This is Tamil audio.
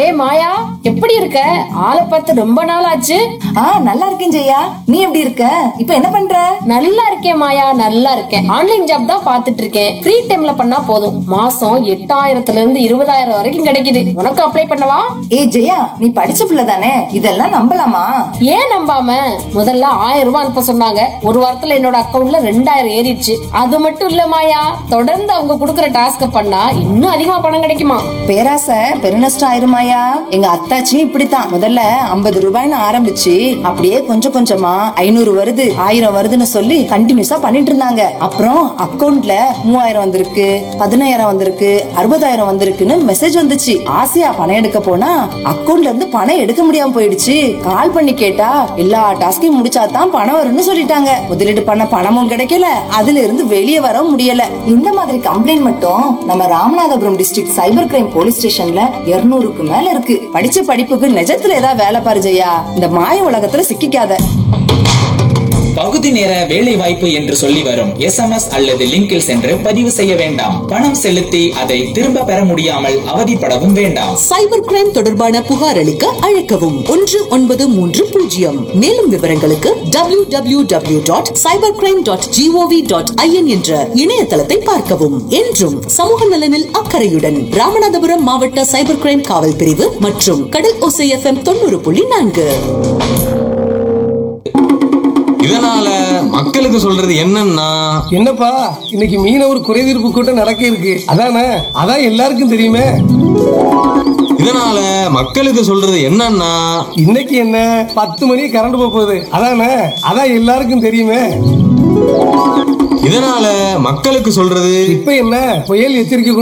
மாயா எப்படி இருக்க ஆளை பார்த்து ரொம்ப நாள் ஆச்சு ஆ நல்லா இருக்கேன் ஜெயா நீ எப்படி இருக்க இப்ப என்ன பண்ற நல்லா இருக்கேன் மாயா நல்லா இருக்கேன் ஆன்லைன் ஜாப் தான் பாத்துட்டு இருக்கேன் ஃப்ரீ டைம்ல பண்ணா போதும் மாசம் எட்டாயிரத்துல இருந்து இருபதாயிரம் வரைக்கும் கிடைக்குது உனக்கு அப்ளை பண்ணவா ஏ ஜெயா நீ படிச்ச பிள்ளை தானே இதெல்லாம் நம்பலாமா ஏன் நம்பாம முதல்ல ஆயிரம் ரூபாய் அனுப்ப சொன்னாங்க ஒரு வாரத்துல என்னோட அக்கவுண்ட்ல ரெண்டாயிரம் ஏறிடுச்சு அது மட்டும் இல்ல மாயா தொடர்ந்து அவங்க குடுக்கற டாஸ்க பண்ணா இன்னும் அதிகமா பணம் கிடைக்குமா பேராசை பெருநஷ்டம் ஆயிருமாயா எங்க அத்தாச்சியும் இப்படித்தான் முதல்ல ஐம்பது ரூபாய்னு ஆரம்பிச்சு அப்படியே கொஞ்சம் கொஞ்சமா ஐநூறு வருது ஆயிரம் வருதுன்னு சொல்லி கண்டினியூஸா பண்ணிட்டு இருந்தாங்க அப்புறம் அக்கவுண்ட்ல மூவாயிரம் வந்திருக்கு பதினாயிரம் வந்திருக்கு அறுபதாயிரம் வந்திருக்குன்னு மெசேஜ் வந்துச்சு ஆசையா பணம் எடுக்க போனா அக்கவுண்ட்ல இருந்து பணம் எடுக்க முடியாம போயிடுச்சு கால் பண்ணி கேட்டா எல்லா டாஸ்கையும் முடிச்சாதான் பணம் வரும்னு சொல்லிட்டாங்க முதலீடு பண்ண பணமும் கிடைக்கல அதுல இருந்து வெளியே வர முடியல இந்த மாதிரி கம்ப்ளைண்ட் மட்டும் நம்ம Ramanathapuram district cyber crime police ஸ்டேஷன்ல 200க்கு மேல இருக்கு படிச்ச படிப்புக்கு நிஜத்துல ஏதாவது வேலை பாரு ஜெயா இந்த மாய உலகத்துல சிக்கிக்காத பகுதி நேர வேலை வாய்ப்பு என்று சொல்லி வரும் எஸ்எம்எஸ் அல்லது லிங்கில் சென்று பதிவு செய்ய வேண்டாம் பணம் செலுத்தி அதை திரும்ப பெற முடியாமல் அவதிப்படவும் வேண்டாம் சைபர் கிரைம் தொடர்பான புகார் அளிக்க அழைக்கவும் ஒன்று ஒன்பது மூன்று பூஜ்ஜியம் மேலும் விவரங்களுக்கு W W W dot cyber crime dot G O V dot I N என்ற இணையதளத்தை பார்க்கவும் என்றும் சமூக நலனில் அக்கறையுடன் ராமநாதபுரம் மாவட்ட சைபர் கிரைம் காவல் பிரிவு மற்றும் கடல் ஓசை எஃப்எம் தொண்ணூறு புள்ளி நான்கு இதனால மக்களுக்கு சொல்றது என்னன்னா என்னப்பா இன்னைக்கு மீனவர் குறைதீர்ப்பு கூட்டம் நடக்க இருக்கு அதானே அதான் எல்லாருக்கும் தெரியுமே இதனால மக்களுக்கு சொல்றது என்னன்னா இன்னைக்கு என்ன பத்து மணி கரண்ட் போக போகுது அதானே அதான் எல்லாருக்கும் தெரியுமே இதனால மக்களுக்கு சொல்றது இப்ப என்ன புயல் எச்சரிக்கை